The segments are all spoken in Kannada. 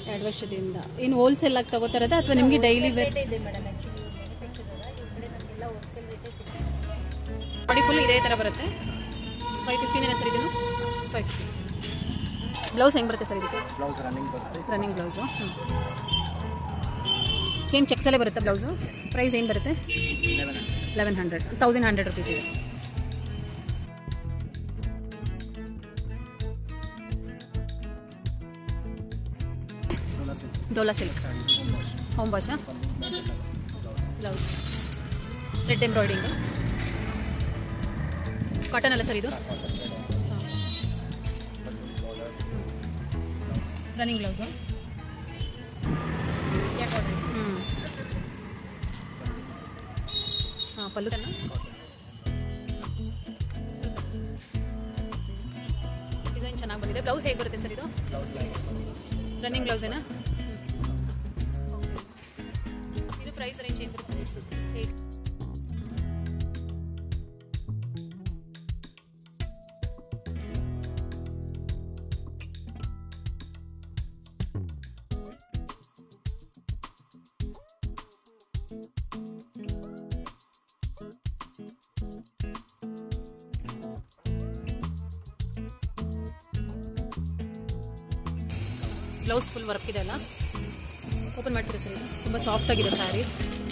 ಎರಡು ವರ್ಷದಿಂದ ಏನು ಹೋಲ್ಸೇಲ್ ಆಗಿ ತಗೋತಾರದ ಅಥವಾ ನಿಮಗೆ ಡೈಲಿ ವೇರ್ ಇದೆ ಮೇಡಮ್ ಆ್ಯಕ್ಚುಲಿ ಮ್ಯಾನುಫ್ಯಾಕ್ಚರ್ ಈ ಕಡೆ ನಮಗೆಲ್ಲ ಹೋಲ್ಸೇಲ್ ರೇಟೇ ಸಿಗುತ್ತೆ ಬಾಡಿ ಫುಲ್ ಇದೇ ಥರ ಬರುತ್ತೆ ಫೈವ್ ಫಿಫ್ಟಿನೇನ ಸರ್ ಇದನ್ನು ಫೈವ್ ಫಿಫ್ಟಿ ಬ್ಲೌಸ್ ಹೆಂಗೆ ಬರುತ್ತೆ ಸರ್ ಇದಕ್ಕೆ ಬ್ಲೌಸ್ ರನ್ನಿಂಗ್ ಬರುತ್ತೆ ರನ್ನಿಂಗ್ ಬ್ಲೌಸು ಸೇಮ್ ಚೆಕ್ಸಲ್ಲೇ ಬರುತ್ತೆ ಬ್ಲೌಸು ಪ್ರೈಸ್ ಏನು ಬರುತ್ತೆ eleven hundred eleven hundred thousand hundred rupees ಇದೆ Dola silk Dhola silk sari home ವಾಶಾ ಬ್ಲೌಸ್ ರೆಡ್ ಎಂಬ್ರಾಯ್ಡಿಂಗು ಕಾಟನ್ ಅಲ್ಲ ಸರ್ ಇದು ರನ್ನಿಂಗ್ ಬ್ಲೌಸು ಹ್ಞೂ ಹಾಂ ಪಲ್ಲು ಡಿಸೈನ್ ಚೆನ್ನಾಗಿ ಬಂದಿದೆ ಬ್ಲೌಸ್ ಹೇಗೆ ಬರುತ್ತೆ ಸರ್ ಇದು ಬ್ಲೌಸ್ ಲೈನ್ ರನ್ನಿಂಗ್ ಬ್ಲೌಸೇನಾ ಇದು ಪ್ರೈಸ್ ರೇಂಜ್ ಏನು ಬರುತ್ತೆ Eight. ಬ್ಲೌಸ್ ಫುಲ್ ವರ್ಕ್ ಇದೆ ಅಲ್ಲ ಓಪನ್ ಮಾಡ್ತೀರಾ ಸರ್ ಇದು ತುಂಬ ಸಾಫ್ಟ್ ಆಗಿದೆ ಸ್ಯಾರಿ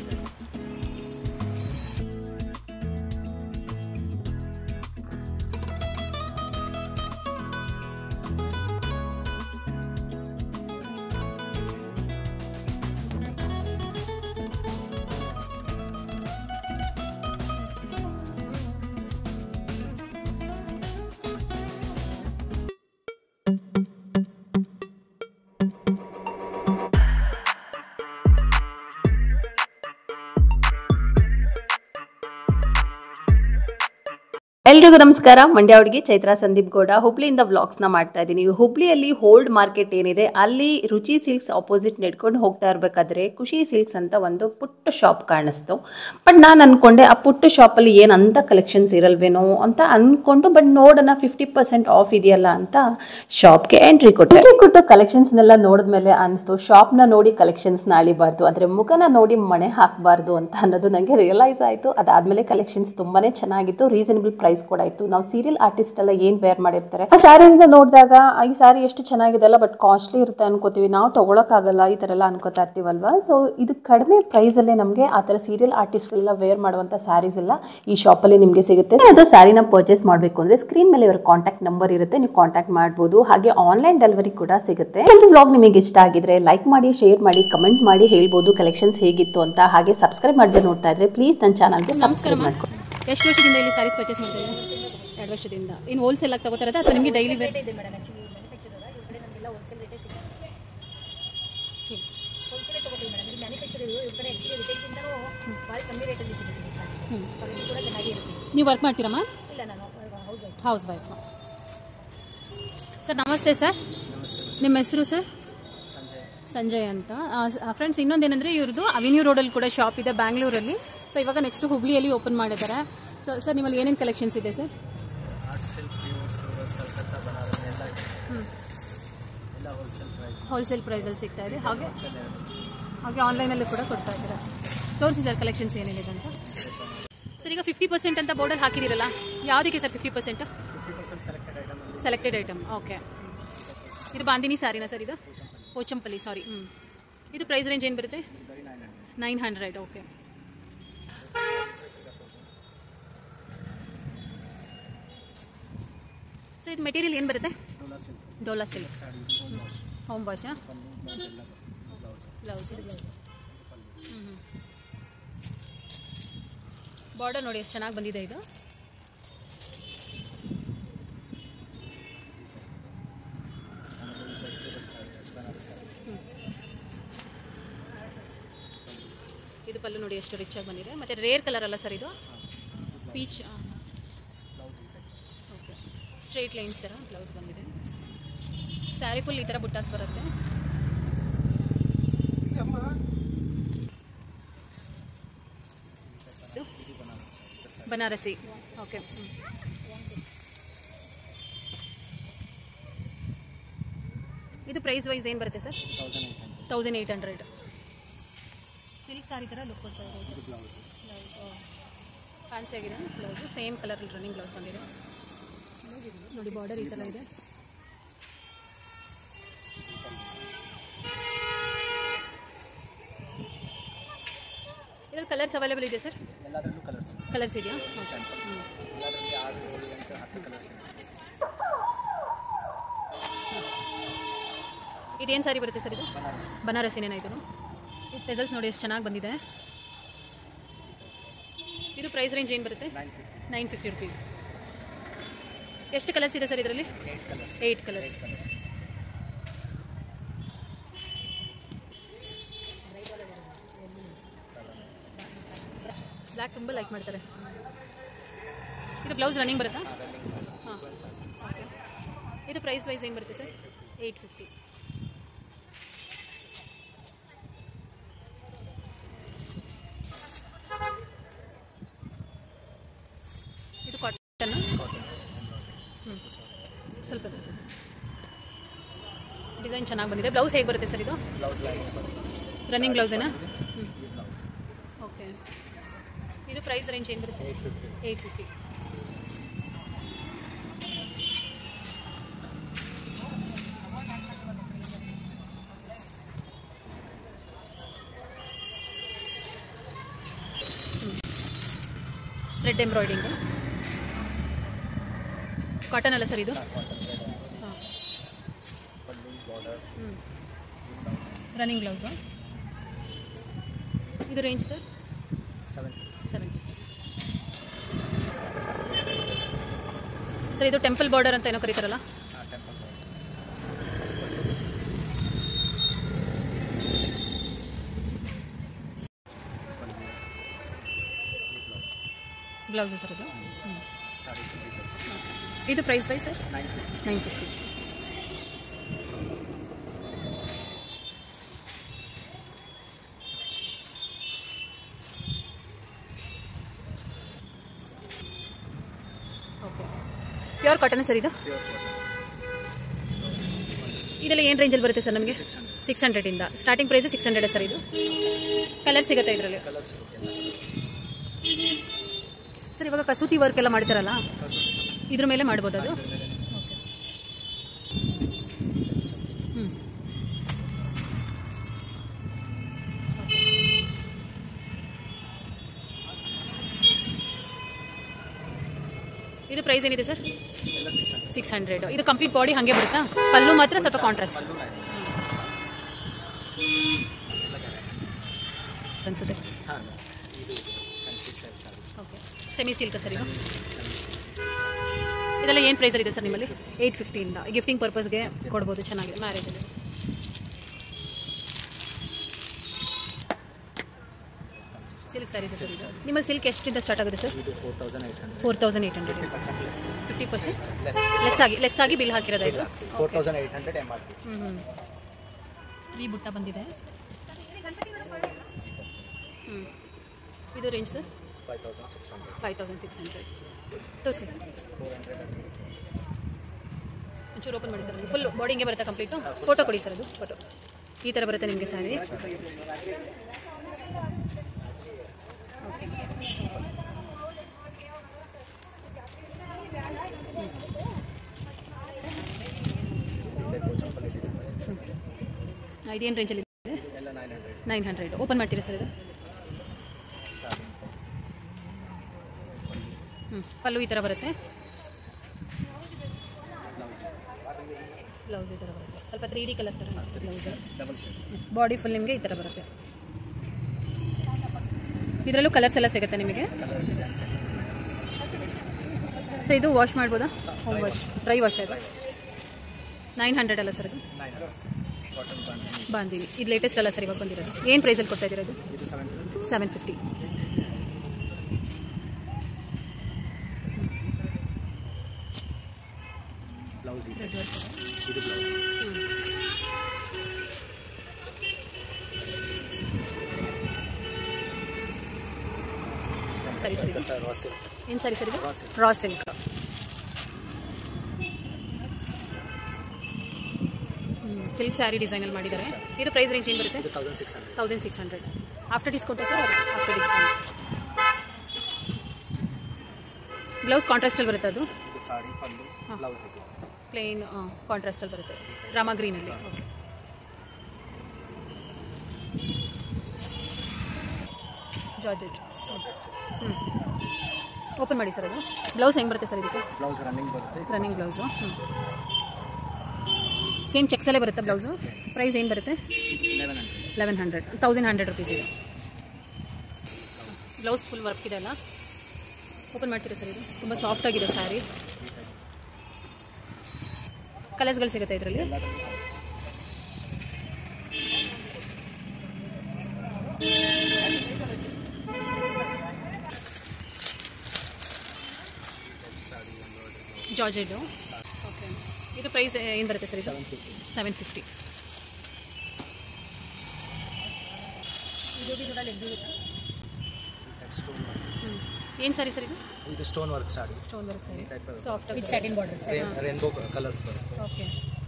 ಎಲ್ರಿಗೂ ನಮಸ್ಕಾರ ಮಂಡ್ಯ ಹುಡುಗಿ ಚೈತ್ರಾ ಸಂದೀಪ್ ಗೌಡ ಹುಬ್ಳಿಯಿಂದ ವ್ಲಾಗ್ಸ್ನ ಮಾಡ್ತಾ ಇದ್ದೀನಿ ಹುಬ್ಳಿಯಲ್ಲಿ ಹೋಲ್ಡ್ ಮಾರ್ಕೆಟ್ ಏನಿದೆ ಅಲ್ಲಿ ರುಚಿ ಸಿಲ್ಕ್ಸ್ ಆಪೋಸಿಟ್ ನಡ್ಕೊಂಡು ಹೋಗ್ತಾ ಇರಬೇಕಾದ್ರೆ ಖುಷಿ ಸಿಲ್ಕ್ಸ್ ಅಂತ ಒಂದು ಪುಟ್ಟ ಶಾಪ್ ಕಾಣಿಸ್ತು ಬಟ್ ನಾನು ಅನ್ಕೊಂಡೆ ಆ ಪುಟ್ಟ ಶಾಪಲ್ಲಿ ಏನಂತ ಕಲೆಕ್ಷನ್ಸ್ ಇರಲ್ವೇನೋ ಅಂತ ಅನ್ಕೊಂಡು ಬಟ್ ನೋಡೋಣ ಫಿಫ್ಟಿ ಪರ್ಸೆಂಟ್ ಆಫ್ ಇದೆಯಲ್ಲ ಅಂತ ಶಾಪ್ಗೆ ಎಂಟ್ರಿ ಕೊಟ್ಟೆ ಎಂಟ್ರಿ ಕೊಟ್ಟು ಕಲೆಕ್ಷನ್ಸ್ನೆಲ್ಲ ನೋಡಿದ್ಮೇಲೆ ಅನಿಸ್ತು ಶಾಪ್ನ ನೋಡಿ ಕಲೆಕ್ಷನ್ಸ್ನ ಅಳಿಬಾರ್ದು ಅಂದರೆ ಮುಖನ ನೋಡಿ ಮಣೆ ಹಾಕಬಾರ್ದು ಅಂತ ಅನ್ನೋದು ನನಗೆ ರಿಯಲೈಸ್ ಆಯಿತು ಅದಾದಮೇಲೆ ಕಲೆಕ್ಷನ್ಸ್ ತುಂಬಾ ಚೆನ್ನಾಗಿತ್ತು ರೀಸನಬಲ್ ಪ್ರೈಸ್ ಕೂಡ ಇತ್ತು ನಾವು ಸೀರಿಯಲ್ ಆರ್ಟಿಸ್ಟ್ ಎಲ್ಲ ಏನ್ ವೇರ್ ಮಾಡಿರ್ತಾರೆ ಆ ಸ್ಯಾರೀಸ್ ನೋಡಿದಾಗ ಈ ಸ್ಯಾರಿ ಎಷ್ಟು ಚೆನ್ನಾಗಿದೆ ಅಲ್ಲ ಬಟ್ ಕಾಸ್ಟ್ಲಿ ಇರುತ್ತೆ ಅನ್ಕೋತೀವಿ ನಾವು ತಗೊಳಕ್ಕಾಗಲ್ಲ ಈ ತರ ಎಲ್ಲ ಅನ್ಕೋತಾ ಇರ್ತೀವಲ್ವಾ ಸೊ ಇದು ಕಡಿಮೆ ಪ್ರೈಸ್ ಅಲ್ಲೇ ನಮಗೆ ಆ ತರ ಸೀರಿಯಲ್ ಆರ್ಟಿಸ್ಟ್ಗಳೆಲ್ಲ ವೇರ್ ಮಾಡುವಂತ ಸ್ಯಾರೀಸ್ ಎಲ್ಲ ಈ ಶಾಪ್ ಅಲ್ಲಿ ನಿಮಗೆ ಸಿಗುತ್ತೆ ಅದು ಸ್ಯಾರಿನ ಪರ್ಚೇಸ್ ಮಾಡಬೇಕು ಅಂದ್ರೆ ಸ್ಕ್ರೀನ್ ಮೇಲೆ ಇವರ ಕಾಂಟ್ಯಾಕ್ಟ್ ನಂಬರ್ ಇರುತ್ತೆ ನೀವು ಕಾಂಟ್ಯಾಕ್ಟ್ ಮಾಡಬಹುದು ಹಾಗೆ ಆನ್ಲೈನ್ ಡೆಲಿವರಿ ಕೂಡ ಸಿಗುತ್ತೆ ವ್ಲಾಗ್ ನಿಮಗೆ ಇಷ್ಟ ಆಗಿದ್ರೆ ಲೈಕ್ ಮಾಡಿ ಶೇರ್ ಮಾಡಿ ಕಮೆಂಟ್ ಮಾಡಿ ಹೇಳ್ಬೋದು ಕಲೆಕ್ಷನ್ಸ್ ಹೇಗಿತ್ತು ಅಂತ ಹಾಗೆ ಸಬ್ಸ್ಕ್ರೈಬ್ ಮಾಡದೆ ನೋಡ್ತಾ ಇದ್ರೆ ಪ್ಲೀಸ್ ನನ್ನ ಚಾನಲ್ಗೆ ನಮಸ್ಕಾರ ಸಬ್ಸ್ಕ್ರೈಬ್ ಮಾಡ್ಕೊಳ್ಳಿ ಎಷ್ಟು ವರ್ಷದಿಂದ ಇಲ್ಲಿ ಸ್ಯಾರೀಸ್ ಪರ್ಚೇಸ್ ಮಾಡ್ತಾ ಇದ್ದೀರಾ ಎರಡು ವರ್ಷದಿಂದ ಏನು ಹೋಲ್ಸೇಲ್ ಆಗಿ ತಗೋತಾರದ ಅಥವಾ ನಿಮಗೆ ಡೈಲಿ ವೇರ್ ರೇಟ್ ಇದೆ ಮೇಡಮ್ ಆ್ಯಕ್ಚುಲಿ ಮ್ಯಾನುಫ್ಯಾಕ್ಚರ್ ಈ ಕಡೆ ನಮಗೆಲ್ಲ ಹೋಲ್ಸೇಲ್ ರೇಟೇ ಸಿಗುತ್ತೆ ಹೋಲ್ಸೇಲೇ ತಗೋತೀವಿ ಮೇಡಮ್ ಇದು ಮ್ಯಾನುಫ್ಯಾಕ್ಚರ್ ಇದು ಈ ಕಡೆ ಆ್ಯಕ್ಚುಲಿ ರಿಟೇಲ್ಗಿಂತನೂ ಭಾಳ ಕಮ್ಮಿ ರೇಟಲ್ಲಿ ಸಿಗುತ್ತೆ ಈ ಸಾರಿ ಕ್ವಾಲಿಟಿ ಕೂಡ ಚೆನ್ನಾಗೇ ಇರುತ್ತೆ ನೀವು ವರ್ಕ್ ಮಾಡ್ತೀರಮ್ಮ ಇಲ್ಲ ನಾನು house wife house wife sir ನಮಸ್ತೆ ಸರ್ ನಿಮ್ಮ ಹೆಸರು ಸರ್ ಸಂಜೆ ಸಂಜಯ್ ಅಂತ ಫ್ರೆಂಡ್ಸ್ ಇನ್ನೊಂದೇನೆಂದರೆ ಇವ್ರದ್ದು ಅವೆನ್ಯೂ ರೋಡಲ್ಲಿ ಕೂಡ ಶಾಪ್ ಇದೆ ಬ್ಯಾಂಗ್ಳೂರಲ್ಲಿ ಸೊ ಇವಾಗ ನೆಕ್ಸ್ಟ್ ಹುಬ್ಳಿಯಲ್ಲಿ ಓಪನ್ ಮಾಡಿದ್ದಾರೆ ಸೊ ಸರ್ ನಿಮ್ಮಲ್ಲಿ ಏನೇನು ಕಲೆಕ್ಷನ್ಸ್ ಇದೆ sir art silk pure Surat Calcutta Banaras ಎಲ್ಲ ಇದೆ ಎಲ್ಲ ಹೋಲ್ಸೇಲ್ ಪ್ರೈಸ್ ಹೋಲ್ಸೇಲ್ ಪ್ರೈಸಲ್ಲಿ ಸಿಗ್ತಾ ಇದೆ ಹಾಗೆ ಹೋಲ್ಸೇಲ್ ಹಾಗೆ ಆನ್ಲೈನಲ್ಲಿ ಕೂಡ ಕೊಡ್ತಾ ಇದ್ದೀರಾ ತೋರಿಸಿ ಸರ್ ಕಲೆಕ್ಷನ್ಸ್ ಏನೇನಿದೆ ಅಂತ ಸರ್ ಈಗ ಫಿಫ್ಟಿ ಪರ್ಸೆಂಟ್ ಅಂತ ಬೋರ್ಡಲ್ಲಿ ಹಾಕಿದಿರಲ್ಲ ಯಾವುದಕ್ಕೆ sir fifty percent fifty percent selected ಐಟಮಲ್ಲಿ ಸೆಲೆಕ್ಟೆಡ್ ಐಟಮ್ ಓಕೆ ಇದು ಬಾಂದಿನಿ ಸಾರಿನಾ ಸರ್ ಇದು ಪೋಚಂಪಲ್ಲಿ ಸಾರಿ ಹ್ಞೂ ಇದು ಪ್ರೈಸ್ ರೇಂಜ್ ಏನು ಬರುತ್ತೆ ಬರೀ nine hundred nine hundred okay so ಇದು ಮೆಟೀರಿಯಲ್ ಏನು ಬರುತ್ತೆ dola silk Dhola silk sari home wash home ವಾಶಾ ಪಲ್ಲು ಬ್ಲೌಸ್ ಎಲ್ಲ ಬ್ಲೌಸ್ ಬ್ಲೌಸ್ ಇದು ಬ್ಲೌಸ್ ಹ್ಞೂ ಬಾರ್ಡರ್ ನೋಡಿ ಎಷ್ಟು ಚೆನ್ನಾಗಿ ಬಂದಿದೆ ಇದು ಸೂರತ್ ಸಾಡಿ ಬನಾರಸ್ ಸಾಡಿ ಇದು ಪಲ್ಲು ನೋಡಿ ಎಷ್ಟು ರಿಚ್ ಆಗಿ ಬಂದಿದೆ ಮತ್ತೆ ರೇರ್ ಕಲರ್ ಅಲ್ಲ ಸರ್ ಇದು ಪೀಚ್ ಬ್ಲೌಸ್ ಇದೆ ಓಕೆ ಸ್ಟ್ರೇಟ್ ಲೈನ್ಸ್ ಥರ ಬ್ಲೌಸ್ ಬಂದಿದೆ ಸ್ಯಾರಿ ಫುಲ್ ಈ ಥರ ಬುಟ್ಟಾಸ್ ಬರುತ್ತೆ ಇದು ಬನಾರಸಿ ಓಕೆ ಇದು ಪ್ರೈಸ್ ವೈಸ್ ಏನು ಬರುತ್ತೆ sir thousand eight hundred thousand eight hundred silk sari ಥರ ಲುಕ್ ಕೊಡ್ತಾ ಇದೆ ಇದು ಬ್ಲೌಸ್ ಫ್ಯಾನ್ಸಿ ಆಗಿದೆ blouse same colour running blouse ಬಂದಿದೆ ನೋಡಿ ಬಾರ್ಡರ್ ಈ ಥರ ಇದೆ ಇದ್ರಲ್ಲಿ ಕಲರ್ಸ್ ಅವೈಲೇಬಲ್ ಇದೆ ಸರ್ ಎಲ್ಲದರಲ್ಲೂ ಕಲರ್ಸ್ ಕಲರ್ಸ್ ಇದೆಯಾ ಸ್ಯಾಂಪಲ್ಸ್ ಎಲ್ಲದರಲ್ಲಿ ಆರು ಏಳು ಎಂಟು ಹತ್ತು ಕಲರ್ಸ್ ಇದೆ ಇದೇನು ಸಾರಿ ಬರುತ್ತೆ ಸರ್ ಇದು ಬನಾರಸ್ ಬನಾರಸಿನೇನ ಇದು ಇದು ರಿಸಲ್ಟ್ಸ್ ನೋಡಿ ಎಷ್ಟು ಚೆನ್ನಾಗಿ ಬಂದಿದೆ ಇದು ಪ್ರೈಸ್ ರೇಂಜ್ ಏನು ಬರುತ್ತೆ nine fifty nine fifty rupees ಎಷ್ಟು ಕಲರ್ಸ್ ಇದೆ ಸರ್ ಇದರಲ್ಲಿ eight colours eight colours colours black ತುಂಬ ಲೈಕ್ ಮಾಡ್ತಾರೆ ಇದು ಬ್ಲೌಸ್ ರನ್ನಿಂಗ್ ಬರುತ್ತಾ ಹಾಂ ಓಕೆ ಇದು ಪ್ರೈಸ್ ವೈಸ್ ಏನು ಬರುತ್ತೆ ಸರ್ ಏಯ್ಟ್ ಫಿಫ್ಟಿ ಇದು ಕಾಟನ್ ಹ್ಞೂ ಸ್ವಲ್ಪ ಡಿಸೈನ್ ಚೆನ್ನಾಗಿ ಬಂದಿದೆ ಬ್ಲೌಸ್ ಹೇಗೆ ಬರುತ್ತೆ ಸರ್ ಇದು ಬ್ಲೌಸ್ ಲೈನ್ ರನ್ನಿಂಗ್ ಬ್ಲೌಸೇನಾ ಹ್ಞೂ ಈ ಬ್ಲೌಸ್ ಓಕೆ ಇದು ಪ್ರೈಸ್ ರೇಂಜ್ ಏನು ಬರುತ್ತೆ eight fifty eight fifty red embroidering cotton ಅಲ್ಲ ಸರ್ ಇದು ಕಾಟನ್ ರೆಡ್ ಹಾಂ ಪಲ್ಲು ಬಾರ್ಡರ್ ಹ್ಞೂ ರನ್ನಿಂಗ್ ಬ್ಲೌಸು ಇದು range sir seven seven sir ಇದು ಟೆಂಪಲ್ ಬಾರ್ಡರ್ ಅಂತ ಏನೋ ಕರೀತಾರಲ್ಲ ಹಾಂ ಟೆಂಪಲ್ ಬ್ಲೌಸ್ ಸರ್ ಇದು ಸಾರಿ ಇದು price wise sir nine fifty nine fifty okay pure cotton sir ಇದು ಪ್ಯೂರ್ ಕಾಟನ್ ಇದೆಲ್ಲ ಏನು ರೇಂಜಲ್ಲಿ ಬರುತ್ತೆ ಸರ್ ನಮಗೆ ಸಿಕ್ಸ್ ಹಂಡ್ರೆಡ್ ಸಿಕ್ಸ್ ಹಂಡ್ರೆಡಿಂದ starting price six hundred sir ಇದು ಕಲರ್ ಸಿಗುತ್ತೆ ಇದರಲ್ಲಿ ಕಲರ್ ಸಿಗುತ್ತೆ ಸರ್ ಇವಾಗ ಕಸೂತಿ ವರ್ಕ್ ಎಲ್ಲ ಮಾಡ್ತಾರಲ್ಲ ಕಸೂತಿ ಇದ್ರ ಮೇಲೆ ಮಾಡ್ಬೋದು ಅದು ಇದ್ರ ಮೇಲೆ ಓಕೆ ಹ್ಞೂ ಇದು ಪ್ರೈಸ್ ಏನಿದೆ ಸರ್ ಎಲ್ಲ ಸಿಕ್ಸ್ ಹಂಡ್ರೆಡ್ ಸಿಕ್ಸ್ ಹಂಡ್ರೆಡ್ ಇದು ಕಂಪ್ಲೀಟ್ ಬಾಡಿ ಹಾಗೆ ಬರುತ್ತಾ ಪಲ್ಲು ಮಾತ್ರ ಸ್ವಲ್ಪ ಕಾಂಟ್ರಾಸ್ಟ್ ಪಲ್ಲು ಲೈನ್ ಅನ್ಸುತ್ತೆ ಹಾಂ ಇದು Kanchi style sari okay semi silk sir ಇದು ಇದೆಲ್ಲ ಏನು ಪ್ರೈಸಲ್ಲಿ ಇದೆ ಸರ್ ನಿಮ್ಮಲ್ಲಿ ಏಯ್ಟ್ ಫಿಫ್ಟಿಯಿಂದ ಗಿಫ್ಟಿಂಗ್ ಪರ್ಪಸ್ಗೆ ಕೊಡ್ಬೋದು ಚೆನ್ನಾಗಿದೆ ಮ್ಯಾರೇಜಲ್ಲಿ ಸಿಲ್ಕ್ ಸ್ಯಾರೀಸ್ ಸರ್ ಇದು ನಿಮ್ಮಲ್ಲಿ ಸಿಲ್ಕ್ ಎಷ್ಟಿಂದ ಸ್ಟಾರ್ಟ್ ಆಗುತ್ತೆ ಸರ್ ಇದು four thousand eight hundred four thousand eight hundred percent less fifty percent less less ಆಗಿ ಲೆಸ್ ಆಗಿ ಬಿಲ್ ಹಾಕಿರೋದು ಇದು four thousand eight hundred M R P ಹ್ಞೂ ಹ್ಞೂ ಫ್ರೀ ಬುಟ್ಟ ಬಂದಿದೆ ಹ್ಞೂ ಇದು range sir five thousand six hundred five thousand six hundred ತೋರಿಸಿ ಫೋರ್ ಹಂಡ್ರೆಡ್ ಒಂಚೂರು ಓಪನ್ ಮಾಡಿ ಸರ್ ಫುಲ್ ಬಾಡಿಗೆ ಬರುತ್ತೆ ಕಂಪ್ಲೀಟು ಫೋಟೋ ಕೊಡಿ ಸರ್ ಅದು ಫೋಟೋ ಈ ಥರ ಬರುತ್ತೆ ನಿಮಗೆ ಸ್ಯಾರಿ ಚಂಪಲ್ ಇದೆ ಇದೇನು ರೇಂಜಲ್ಲಿ ಇದೆ ಎಲ್ಲ nine hundred nine hundred open ಮಾಡ್ತೀರಾ ಸರ್ ಇದು ಸಾರಿ ಹ್ಞೂ ಪಲ್ಲು ಈ ಥರ ಬರುತ್ತೆ ಬ್ಲೌಸ್ ಈ ಥರ ಬರುತ್ತೆ ಸ್ವಲ್ಪ ತ್ರೀ ಡಿ ಕಲರ್ ಥರ ಅನಿಸುತ್ತೆ blouse double shade body full ನಿಮಗೆ ಈ ಥರ ಬರುತ್ತೆ ಇದರಲ್ಲೂ ಕಲರ್ಸ್ ಎಲ್ಲ ಸಿಗುತ್ತೆ ನಿಮಗೆ ಕಲರ್ ಡಿಸೈನ್ಸ್ ಸೊ ಇದು ವಾಶ್ ಮಾಡ್ಬೋದಾ ಹೋಮ್ ವಾಶ್ ಡ್ರೈ ವಾಶ್ ಇದು ನೈನ್ ಹಂಡ್ರೆಡ್ ಅಲ್ಲ ಸರ್ ಇದು ನೈನ್ ಕಾಟನ್ ಬಾಂಧಿ ಬಾಂದಿನಿ ಇದು ಲೇಟೆಸ್ಟ್ ಅಲ್ಲ ಸರ್ ಇವಾಗ ಬಂದಿರೋದು ಏನು ಪ್ರೈಸಲ್ಲಿ ಕೊಡ್ತಾ ಇದ್ದೀರಾ ಇದು ಇದು ಸೆವೆನ್ ಸೆವೆನ್ ಫಿಫ್ಟಿ ಬ್ಲೌಸ್ ಇದೆ ಇದು ಬ್ಲೌಸ್ ಸರಿ ಸರಿ ರಾ ಸಿಲ್ಕ್ ಏನು ಸರಿ ಸರ್ ಇದು raw silk raw silk silk sari ಡಿಸೈನಲ್ಲಿ ಮಾಡಿದ್ದಾರೆ ಇದು ಪ್ರೈಸ್ ರೇಂಜ್ ಏನು ಬರುತ್ತೆ ಇದು thousand six hundred thousand six hundred after discount sir after discount blouse ಕಾಂಟ್ರಾಸ್ಟಲ್ಲಿ ಬರುತ್ತೆ ಅದು ಇದು ಸಾಡಿ ಪಲ್ಲು ಬ್ಲೌಸ್ ಇದು ಪ್ಲೇನ್ ಕಾಂಟ್ರಾಸ್ಟಲ್ಲಿ ಬರುತ್ತೆ ರಾಮ ಗ್ರೀನಲ್ಲಿ ಓಕೆ ಜಾರ್ಜೆಟ್ ಹ್ಞೂ ಓಪನ್ ಮಾಡಿ ಸರ್ ಅದು ಬ್ಲೌಸ್ ಹೆಂಗೆ ಬರುತ್ತೆ ಸರ್ ಇದಕ್ಕೆ ಬ್ಲೌಸ್ ರನ್ನಿಂಗ್ ಬರುತ್ತೆ ರನ್ನಿಂಗ್ ಬ್ಲೌಸು ಹ್ಞೂ ಸೇಮ್ ಚೆಕ್ಸಲ್ಲೇ ಬರುತ್ತೆ ಬ್ಲೌಸು ಪ್ರೈಸ್ ಏನು ಬರುತ್ತೆ eleven hundred eleven hundred thousand hundred rupees ಇದೆ ಬ್ಲೌಸ್ ಫುಲ್ ವರ್ಕ್ ಇದೆ ಅಲ್ಲ ಓಪನ್ ಮಾಡ್ತೀರಾ ಸರ್ ಇದು ತುಂಬ ಸಾಫ್ಟ್ ಆಗಿದೆ ಸ್ಯಾರಿ ಕಲರ್ಸ್ಗಳು ಸಿಗುತ್ತೆ ಇದರಲ್ಲಿ ಜಾರ್ಜೆಡು ಓಕೆ ಇದು ಪ್ರೈಸ್ ಏನು ಬರುತ್ತೆ ಸರ್ ಇದು ಸೆವೆನ್ ಫಿಫ್ಟಿ ಇದು ಕೂಡ ಲೆಗ್ ಇರುತ್ತೆ ಸ್ಟೋನ್ ವರ್ಕ್ ಹ್ಞೂ ಏನು ಸರಿ ಸರ್ ಇದು ಇದು stone work sari stone work ಸರಿ Type of- soft with satin border rainbow colours ಬರುತ್ತೆ ಓಕೆ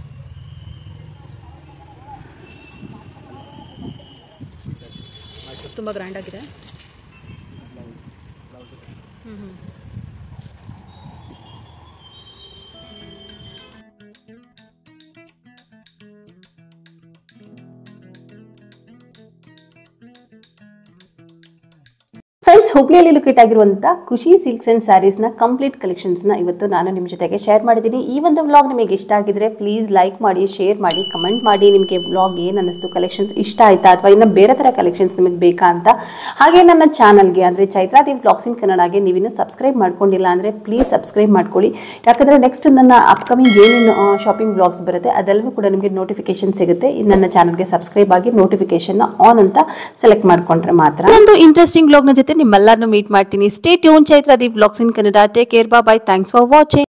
ಮೈಸೂರು ತುಂಬ ಗ್ರ್ಯಾಂಡ್ ಆಗಿದೆ ಬ್ಲೌಸ್ ಬ್ಲೌಸ್ ಹ್ಞೂ ಹ್ಞೂ ಫ್ರೆಂಡ್ಸ್ ಹುಬ್ಳಿಯಲ್ಲಿ ಲೊಕೇಟ್ ಆಗಿರುವಂಥ ಖುಷಿ ಸಿಲ್ಕ್ಸ್ ಆ್ಯಂಡ್ ಸ್ಯಾರೀಸ್ನ ಕಂಪ್ಲೀಟ್ ಕಲೆಕ್ಷನ್ಸ್ನ ಇವತ್ತು ನಾನು ನಿಮ್ಮ ಜೊತೆಗೆ ಶೇರ್ ಮಾಡಿದ್ದೀನಿ ಈ ಒಂದು ವ್ಲಾಗ್ ನಿಮಗೆ ಇಷ್ಟ ಆಗಿದ್ರೆ ಪ್ಲೀಸ್ ಲೈಕ್ ಮಾಡಿ ಶೇರ್ ಮಾಡಿ ಕಮೆಂಟ್ ಮಾಡಿ ನಿಮಗೆ ವ್ಲಾಗ್ ಏನು ಅನ್ನಿಸ್ತು ಕಲೆಕ್ಷನ್ಸ್ ಇಷ್ಟ ಆಯ್ತಾ ಅಥವಾ ಇನ್ನು ಬೇರೆ ಥರ ಕಲೆಕ್ಷನ್ಸ್ ನಿಮಗೆ ಬೇಕಾ ಅಂತ ಹಾಗೆ ನನ್ನ ಚಾನಲ್ಗೆ ಅಂದರೆ ಚೈತ್ರಾದೇವ್ ವ್ಲಾಗ್ಸ್ ಇನ್ ಕನ್ನಡಗೆ ನೀವಿನ್ನು ಸಬ್ಸ್ಕ್ರೈಬ್ ಮಾಡ್ಕೊಂಡಿಲ್ಲ ಅಂದರೆ ಪ್ಲೀಸ್ ಸಬ್ಸ್ಕ್ರೈಬ್ ಮಾಡ್ಕೊಳ್ಳಿ ಯಾಕಂದರೆ ನೆಕ್ಸ್ಟ್ ನನ್ನ ಅಪ್ಕಮಿಂಗ್ ಏನೇನು ಶಾಪಿಂಗ್ ವ್ಲಾಗ್ಸ್ ಬರುತ್ತೆ ಅದೆಲ್ಲವೂ ಕೂಡ ನಿಮಗೆ ನೋಟಿಫಿಕೇಶನ್ ಸಿಗುತ್ತೆ ಈ ನನ್ನ ಚಾನಲ್ಗೆ ಸಬ್ಸ್ಕ್ರೈಬ್ ಆಗಿ ನೋಟಿಫಿಕೇಶನ್ ಆನ್ ಅಂತ ಸೆಲೆಕ್ಟ್ ಮಾಡ್ಕೊಂಡ್ರೆ ಮಾತ್ರ ಒಂದು ಇಂಟ್ರೆಸ್ಟಿಂಗ್ ವ್ಲಾಗ್ನ ಜೊತೆ ನಿಮ್ಮೆಲ್ಲರನ್ನು ಮೀಟ್ ಮಾಡ್ತೀನಿ stay tune Chaitradeep vlogs in Kannada take care ಬಾ ಬೈ ಥ್ಯಾಂಕ್ಸ್ ಫಾರ್ ವಾಚಿಂಗ್